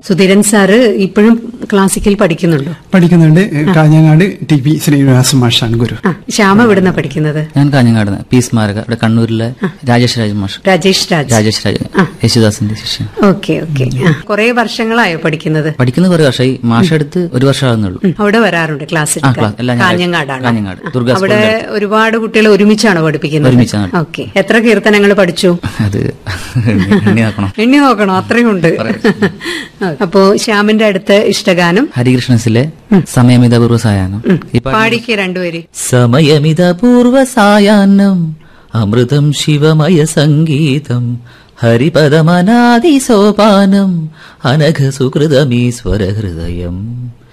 Sudheeran sir ഇപ്പോഴും classical പഠിക്കുന്നുണ്ടോ പഠിക്കുന്നുണ്ട് കാഞ്ഞങ്ങാട് ടി പി ശ്രീനിവാസ മാഷാണ് ഗുരു ആ ശ്യാമ എവിടുന്ന പഠിക്കുന്നത് ഞാൻ കാഞ്ഞങ്ങാട് പി സ്മാരക ഇവിടെ കണ്ണൂരിലെ രാജേഷ് രാജ് മാഷ് രാജേഷ് രാജ് രാജേഷ് രാജ് യേശുദാസിന്റെ ശിഷ്യൻ ഓക്കെ ഓക്കെ കുറെ വർഷങ്ങളായോ പഠിക്കുന്നത് പഠിക്കുന്ന കുറെ വർഷമായി മാഷ എടുത്ത് ഒരു വർഷം ആകുന്നുള്ളൂ ഉം, അവിടെ വരാറുണ്ട് ക്ലാസ് ആ, class. എല്ലാ ഞായറാഴ്ച. കാഞ്ഞങ്ങാടാണ് കാഞ്ഞങ്ങാട്. ദുർഗാ അവിടെ ഒരുപാട് കുട്ടികൾ ഒരുമിച്ചാണ് പഠിപ്പിക്കുന്നത് ഒരുമിച്ചാണ്. ഓക്കെ എത്ര കീർത്തനങ്ങൾ പഠിച്ചു അത് എണ്ണി നോക്കണം എണ്ണി നോക്കണോ അത്രയുണ്ട് അപ്പോ ശ്യാമിന്റെ അടുത്ത് ഇഷ്ടഗാനം ഹരികൃഷ്ണസിലെ സമയമിത പൂർവ്വ സായാഹ്നം ഈ പാട്ട് പാടിക്ക് രണ്ടുപേര് സമയമിത പൂർവ്വ സായാഹ്നം അമൃതം ശിവമയ സംഗീതം ഹരിപദമനാദി സോപാനം അനഘ സുഹൃതമീശ്വര ഹൃദയം